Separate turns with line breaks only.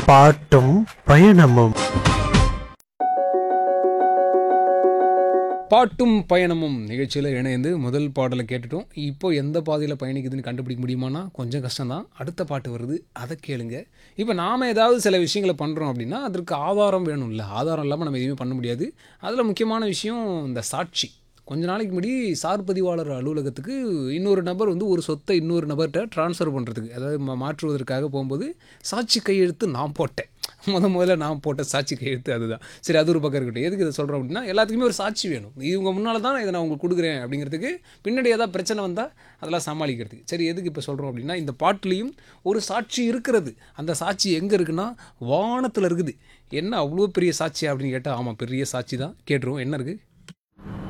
பாட்டும் பயணமும்
பாட்டும் பயணமும் நிகழ்ச்சியில் இணைந்து முதல் பாடலை கேட்டுட்டோம் இப்போ எந்த பாதையில் பயணிக்குதுன்னு கண்டுபிடிக்க முடியுமானா கொஞ்சம் கஷ்டம்தான் அடுத்த பாட்டு வருது அதை கேளுங்க இப்போ நாம் ஏதாவது சில விஷயங்களை பண்ணுறோம் அப்படின்னா அதற்கு ஆதாரம் வேணும்ல ஆதாரம் இல்லாமல் நம்ம எதுவுமே பண்ண முடியாது அதில் முக்கியமான விஷயம் இந்த சாட்சி கொஞ்ச நாளைக்கு முன்னாடி சார் பதிவாளர் அலுவலகத்துக்கு இன்னொரு நபர் வந்து ஒரு சொத்தை இன்னொரு நபர்கிட்ட ட்ரான்ஸ்ஃபர் பண்ணுறதுக்கு அதாவது மா- மாற்றுவதற்காக போகும்போது சாட்சி கையெழுத்து நான் போட்டேன் முத முதல்ல நான் போட்ட சாட்சி கையெழுத்து அதுதான் சரி அது ஒரு பக்கம் இருக்கட்டும் எதுக்கு இதை சொல்கிறோம் அப்படின்னா எல்லாத்துக்குமே ஒரு சாட்சி வேணும் இவங்க முன்னால் தான் இதை நான் உங்களுக்கு கொடுக்குறேன் அப்படிங்கிறதுக்கு பின்னாடி ஏதாவது பிரச்சனை வந்தால் அதெல்லாம் சமாளிக்கிறதுக்கு சரி எதுக்கு இப்போ சொல்கிறோம் அப்படின்னா இந்த பாட்டுலேயும் ஒரு சாட்சி இருக்கிறது அந்த சாட்சி எங்கே இருக்குன்னா வானத்தில் இருக்குது என்ன அவ்வளோ பெரிய சாட்சி அப்படின்னு கேட்டால் ஆமாம் பெரிய சாட்சி தான் கேட்டுருவோம் என்ன இருக்குது